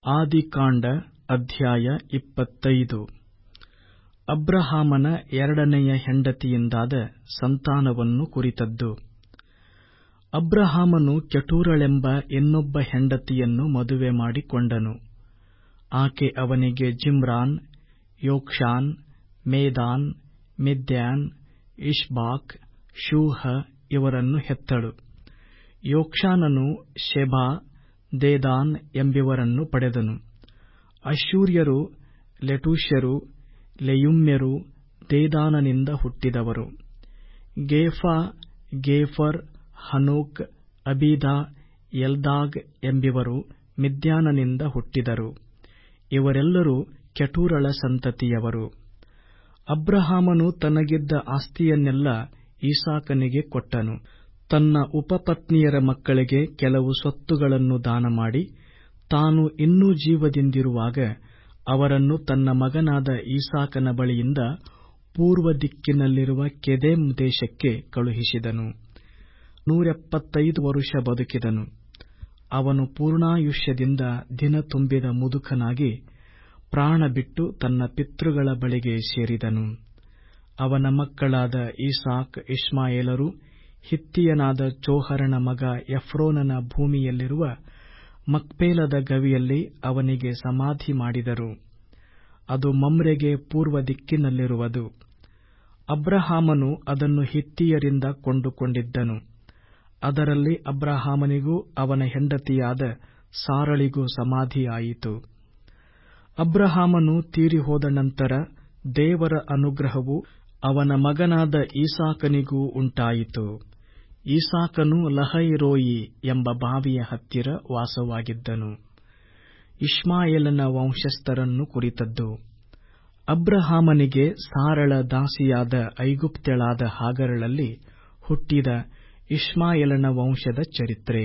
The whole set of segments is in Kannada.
ಆದಿಕಾಂಡ ಅಧ್ಯಾಯ ಇಪ್ಪತ್ತೈದು ಅಬ್ರಹಾಮನ ಎರಡನೆಯ ಹೆಂಡತಿಯಿಂದಾದ ಸಂತಾನವನ್ನು ಕುರಿತದ್ದು ಅಬ್ರಹಾಮನು ಕೆಟೂರಳೆಂಬ ಇನ್ನೊಬ್ಬ ಹೆಂಡತಿಯನ್ನು ಮದುವೆ ಮಾಡಿಕೊಂಡನು ಆಕೆ ಅವನಿಗೆ ಜಿಮ್ರಾನ್ ಯೋಕ್ಷಾನ್ ಮೇದಾನ್ ಮಿದ್ಯಾನ್ ಇಷ್ಬಾಕ್ ಶೂಹ ಇವರನ್ನು ಹೆತ್ತಳು ಯೋಕ್ಷಾನನು ಶೆಬಾ ದೇದಾನ್ ಎಂಬಿವರನ್ನು ಪಡೆದನು ಅಶ್ಶೂರ್ಯರು ಲೆಟೂಶ್ಯರು ಲೆಯುಮ್ಯರು ದೇದಾನನಿಂದ ಹುಟ್ಟಿದವರು ಗೇಫಾ ಗೇಫರ್ ಹನೋಕ್ ಅಬೀದ ಎಲ್ದಾದ್ ಎಂಬಿವರು ಮಿದ್ಯಾನನಿಂದ ಹುಟ್ಟಿದರು ಇವರೆಲ್ಲರೂ ಕೆಟೂರಳ ಸಂತತಿಯವರು ಅಬ್ರಹಾಮನು ತನಗಿದ್ದ ಆಸ್ತಿಯನ್ನೆಲ್ಲ ಇಸಾಕನಿಗೆ ಕೊಟ್ಟನು ತನ್ನ ಉಪಪತ್ನಿಯರ ಮಕ್ಕಳಿಗೆ ಕೆಲವು ಸ್ವತ್ತುಗಳನ್ನು ದಾನಮಾಡಿ ತಾನು ಇನ್ನೂ ಜೀವದಿಂದಿರುವಾಗ ಅವರನ್ನು ತನ್ನ ಮಗನಾದ ಇಸಾಕನ ಬಳಿಯಿಂದ ಪೂರ್ವ ದಿಕ್ಕಿನಲ್ಲಿರುವ ಕೆದೆಮ್ ದೇಶಕ್ಕೆ ಕಳುಹಿಸಿದನು ನೂರೆಪ್ಪತ್ತೈದು ವರುಷ ಬದುಕಿದನು ಅವನು ಪೂರ್ಣಾಯುಷ್ಯದಿಂದ ದಿನ ತುಂಬಿದ ಮುದುಕನಾಗಿ ಪ್ರಾಣ ಬಿಟ್ಟು ತನ್ನ ಪಿತೃಗಳ ಬಳಿಗೆ ಸೇರಿದನು ಅವನ ಮಕ್ಕಳಾದ ಇಸಾಕ್ ಇಷ್ಮಾಯೇಲರು ಹಿತ್ತಿಯನಾದ ಚೋಹರನ ಮಗ ಎಫ್ರೋನನ ಭೂಮಿಯಲ್ಲಿರುವ ಮಕ್ಪೇಲದ ಗವಿಯಲ್ಲಿ ಅವನಿಗೆ ಸಮಾಧಿ ಮಾಡಿದರು ಅದು ಮಮ್ರೆಗೆ ಪೂರ್ವ ದಿಕ್ಕಿನಲ್ಲಿರುವುದು ಅಬ್ರಹಾಮನು ಅದನ್ನು ಹಿತ್ತಿಯರಿಂದ ಕೊಂಡುಕೊಂಡಿದ್ದನು ಅದರಲ್ಲಿ ಅಬ್ರಹಾಮನಿಗೂ ಅವನ ಹೆಂಡತಿಯಾದ ಸಾರಳಿಗೂ ಸಮಾಧಿಯಾಯಿತು ಅಬ್ರಹಾಮನು ತೀರಿಹೋದ ನಂತರ ದೇವರ ಅನುಗ್ರಹವು ಅವನ ಮಗನಾದ ಈಸಾಕನಿಗೂ ಉಂಟಾಯಿತು ಈಸಾಕನು ಲಹೈರೋಯಿ ಎಂಬ ಬಾವಿಯ ಹತ್ತಿರ ವಾಸವಾಗಿದ್ದನು ಇಷ್ಮಾಯೇಲನ ವಂಶಸ್ಥರನ್ನು ಕುರಿತದ್ದು ಅಬ್ರಹಾಮನಿಗೆ ಸಾರಳ ದಾಸಿಯಾದ ಐಗುಪ್ತ್ಯಳಾದ ಹಾಗರಳಲ್ಲಿ ಹುಟ್ಟಿದ ಇಷ್ಮಾಯೇಲನ ವಂಶದ ಚರಿತ್ರೆ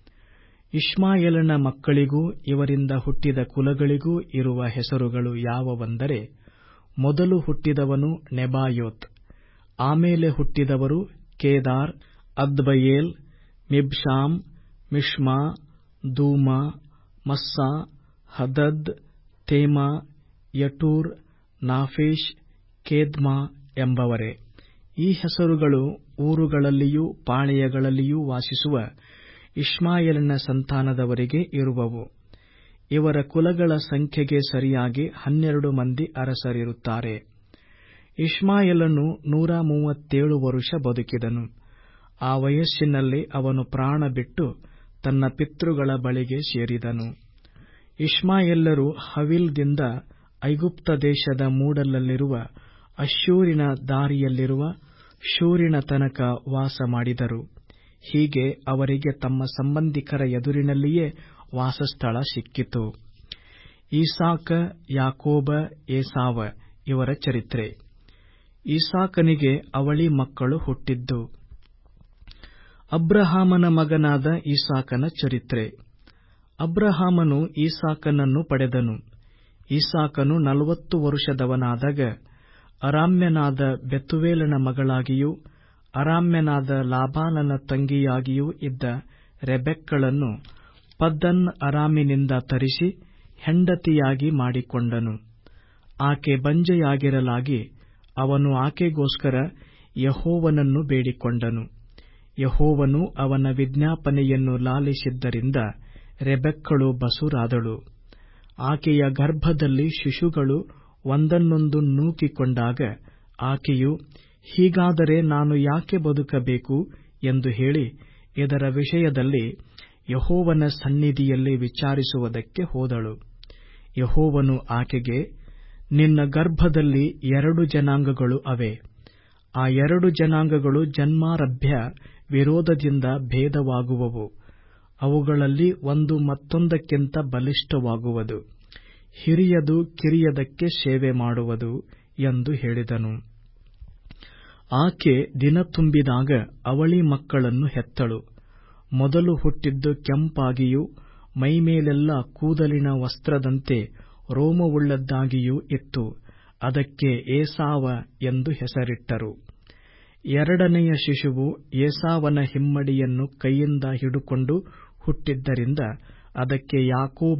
ಇಷ್ಮಾಯೇಲನ ಮಕ್ಕಳಿಗೂ ಇವರಿಂದ ಹುಟ್ಟಿದ ಕುಲಗಳಿಗೂ ಇರುವ ಹೆಸರುಗಳು ಯಾವುವೆಂದರೆ ಮೊದಲು ಹುಟ್ಟಿದವನು ನೆಬಾಯೋತ್ ಆಮೇಲೆ ಹುಟ್ಟಿದವರು ಕೇದಾರ್ ಅದ್ಬಯೇಲ್ ಮಿಬ್ಷಾಮ್ ಮಿಷ್ಮಾ ದೂಮಾ ಮಸ್ಸಾ ಹದದ್ ತೇಮಾ ಯಟೂರ್ ನಾಫೇಶ್ ಕೇದ್ಮಾ ಎಂಬವರೇ ಈ ಹೆಸರುಗಳು ಊರುಗಳಲ್ಲಿಯೂ ಪಾಳೆಯಗಳಲ್ಲಿಯೂ ವಾಸಿಸುವ ಇಷ್ಮಾಯೇಲನ ಸಂತಾನದವರಿಗೆ ಇರುವವು ಇವರ ಕುಲಗಳ ಸಂಖ್ಯೆಗೆ ಸರಿಯಾಗಿ ಹನ್ನೆರಡು ಮಂದಿ ಅರಸರಿರುತ್ತಾರೆ ಇಷ್ಮಾಯೇಲನು ನೂರ ಮೂವತ್ತೇಳು ವರುಷ ಬದುಕಿದನು ಆ ವಯಸ್ಸಿನಲ್ಲಿ ಅವನು ಪ್ರಾಣ ಬಿಟ್ಟು ತನ್ನ ಪಿತೃಗಳ ಬಳಿಗೆ ಸೇರಿದನು ಇಷ್ಮಾಯೇಲ್ಯರು ಹವಿಲ್ದಿಂದ ಐಗುಪ್ತ ದೇಶದ ಮೂಡಲಲ್ಲಿರುವ ಅಶ್ಶೂರಿನ ದಾರಿಯಲ್ಲಿರುವ ಶೂರಿನ ತನಕ ವಾಸ ಮಾಡಿದರು ಹೀಗೆ ಅವರಿಗೆ ತಮ್ಮ ಸಂಬಂಧಿಕರ ಎದುರಿನಲ್ಲಿಯೇ ವಾಸಸ್ಥಳ ಸಿಕ್ಕಿತು ಈಸಾಕ ಯಾಕೋಬ ಏಸಾವ ಇವರ ಚರಿತ್ರೆ ಈಸಾಕನಿಗೆ ಅವಳಿ ಮಕ್ಕಳು ಹುಟ್ಟಿದ್ದು ಅಬ್ರಹಾಮನ ಮಗನಾದ ಈಸಾಕನ ಚರಿತ್ರೆ ಅಬ್ರಹಾಮನು ಈಸಾಕನನ್ನು ಪಡೆದನು ಈಸಾಕನು ನಲವತ್ತು ವರುಷದವನಾದಾಗ ಅರಾಮ್ಯನಾದ ಬೆತುವೇಲನ ಮಗಳಾಗಿಯೂ ಅರಾಮ್ಯನಾದ ಲಾಬಾನನ ತಂಗಿಯಾಗಿಯೂ ಇದ್ದ ರೆಬೆಕ್ಕಳನ್ನು ಪದ್ದನ್ ಅರಾಮಿನಿಂದ ತರಿಸಿ ಹೆಂಡತಿಯಾಗಿ ಮಾಡಿಕೊಂಡನು ಆಕೆ ಬಂಜೆಯಾಗಿರಲಾಗಿ ಅವನು ಆಕೆಗೋಸ್ಕರ ಯಹೋವನನ್ನು ಬೇಡಿಕೊಂಡನು ಯಹೋವನು ಅವನ ವಿಜ್ಞಾಪನೆಯನ್ನು ಲಾಲಿಸಿದ್ದರಿಂದ ರೆಬೆಕ್ಕಳು ಬಸುರಾದಳು ಆಕೆಯ ಗರ್ಭದಲ್ಲಿ ಶಿಶುಗಳು ಒಂದನ್ನೊಂದು ನೂಕಿಕೊಂಡಾಗ ಆಕೆಯು ಹೀಗಾದರೆ ನಾನು ಯಾಕೆ ಬದುಕಬೇಕು ಎಂದು ಹೇಳಿ ಇದರ ವಿಷಯದಲ್ಲಿ ಯಹೋವನ ಸನ್ನಿಧಿಯಲ್ಲಿ ವಿಚಾರಿಸುವುದಕ್ಕೆ ಹೋದಳು ಯಹೋವನು ಆಕೆಗೆ ನಿನ್ನ ಗರ್ಭದಲ್ಲಿ ಎರಡು ಜನಾಂಗಗಳು ಅವೆ ಆ ಎರಡು ಜನಾಂಗಗಳು ಜನ್ಮಾರಭ್ಯ ವಿರೋಧದಿಂದ ಭೇದವಾಗುವವು ಅವುಗಳಲ್ಲಿ ಒಂದು ಮತ್ತೊಂದಕ್ಕಿಂತ ಬಲಿಷ್ಠವಾಗುವುದು ಹಿರಿಯದು ಕಿರಿಯದಕ್ಕೆ ಸೇವೆ ಮಾಡುವುದು ಎಂದು ಹೇಳಿದನು ಆಕೆ ದಿನ ತುಂಬಿದಾಗ ಅವಳಿ ಮಕ್ಕಳನ್ನು ಹೆತ್ತಳು ಮೊದಲು ಹುಟ್ಟಿದ್ದು ಕೆಂಪಾಗಿಯೂ ಮೈಮೇಲೆಲ್ಲ ಕೂದಲಿನ ವಸ್ತ್ರದಂತೆ ರೋಮವುಳ್ಳದ್ದಾಗಿಯೂ ಇತ್ತು ಅದಕ್ಕೆ ಏಸಾವ ಎಂದು ಹೆಸರಿಟ್ಟರು ಎರಡನೆಯ ಶಿಶುವು ಏಸಾವನ ಹಿಮ್ಮಡಿಯನ್ನು ಕೈಯಿಂದ ಹಿಡುಕೊಂಡು ಹುಟ್ಟಿದ್ದರಿಂದ ಅದಕ್ಕೆ ಯಾಕೋಬ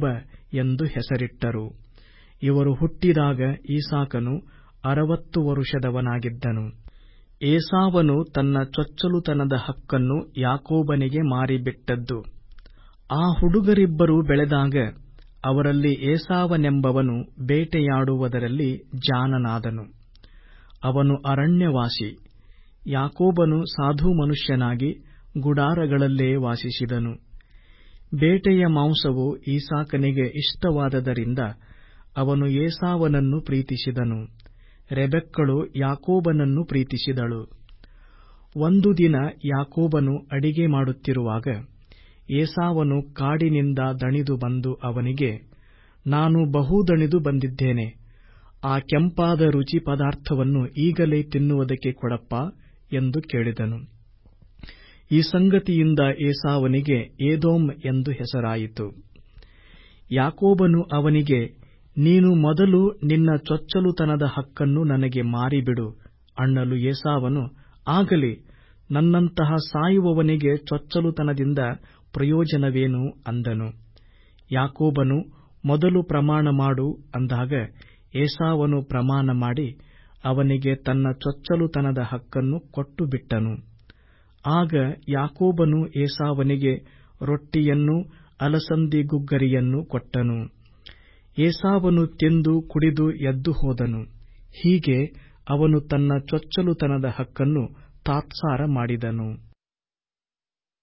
ಎಂದು ಹೆಸರಿಟ್ಟರು ಇವರು ಹುಟ್ಟಿದಾಗ ಈಸಾಕನು ಅರವತ್ತು ವರುಷದವನಾಗಿದ್ದನು ಏಸಾವನು ತನ್ನ ಚೊಚ್ಚಲುತನದ ಹಕ್ಕನ್ನು ಯಾಕೋಬನಿಗೆ ಮಾರಿಬಿಟ್ಟದ್ದು ಆ ಹುಡುಗರಿಬ್ಬರು ಬೆಳೆದಾಗ ಅವರಲ್ಲಿ ಏಸಾವನೆಂಬವನು ಬೇಟೆಯಾಡುವುದರಲ್ಲಿ ಜಾಣನಾದನು ಅವನು ಅರಣ್ಯವಾಸಿ ಯಾಕೋಬನು ಸಾಧು ಮನುಷ್ಯನಾಗಿ ಗುಡಾರಗಳಲ್ಲೇ ವಾಸಿಸಿದನು ಬೇಟೆಯ ಮಾಂಸವು ಈಸಾಕನಿಗೆ ಇಷ್ಟವಾದದರಿಂದ ಅವನು ಏಸಾವನನ್ನು ಪ್ರೀತಿಸಿದನು ರೆಬೆಕ್ಕಳು ಯಾಕೋಬನನ್ನು ಪ್ರೀತಿಸಿದಳು ಒಂದು ದಿನ ಯಾಕೋಬನು ಅಡಿಗೆ ಮಾಡುತ್ತಿರುವಾಗ ಏಸಾವನು ಕಾಡಿನಿಂದ ದಣಿದು ಬಂದು ಅವನಿಗೆ ನಾನು ಬಹು ದಣಿದು ಬಂದಿದ್ದೇನೆ ಆ ಕೆಂಪಾದ ರುಚಿ ಪದಾರ್ಥವನ್ನು ಈಗಲೇ ತಿನ್ನುವುದಕ್ಕೆ ಕೊಡಪ್ಪ ಎಂದು ಕೇಳಿದನು ಈ ಸಂಗತಿಯಿಂದ ಏಸಾವನಿಗೆ ಏದೋಮ್ ಎಂದು ಹೆಸರಾಯಿತು ಯಾಕೋಬನು ಅವನಿಗೆ ನೀನು ಮೊದಲು ನಿನ್ನ ಚೊಚ್ಚಲುತನದ ಹಕ್ಕನ್ನು ನನಗೆ ಮಾರಿಬಿಡು ಅನ್ನಲು ಏಸಾವನು ಆಗಲಿ ನನ್ನಂತಹ ಸಾಯುವವನಿಗೆ ಚೊಚ್ಚಲುತನದಿಂದ ಪ್ರಯೋಜನವೇನು ಅಂದನು ಯಾಕೋಬನು ಮೊದಲು ಪ್ರಮಾಣ ಮಾಡು ಅಂದಾಗ ಏಸಾವನು ಪ್ರಮಾಣ ಮಾಡಿ ಅವನಿಗೆ ತನ್ನ ಚೊಚ್ಚಲುತನದ ಹಕ್ಕನ್ನು ಕೊಟ್ಟು ಬಿಟ್ಟನು ಆಗ ಯಾಕೋಬನು ಏಸಾವನಿಗೆ ರೊಟ್ಟಿಯನ್ನೂ ಅಲಸಂದಿ ಗುಗ್ಗರಿಯನ್ನೂ ಕೊಟ್ಟನು ಏಸಾವನು ತಿಂದು ಕುಡಿದು ಎದ್ದು ಹೋದನು ಹೀಗೆ ಅವನು ತನ್ನ ಚೊಚ್ಚಲುತನದ ಹಕ್ಕನ್ನು ತಾತ್ಸಾರ ಮಾಡಿದನು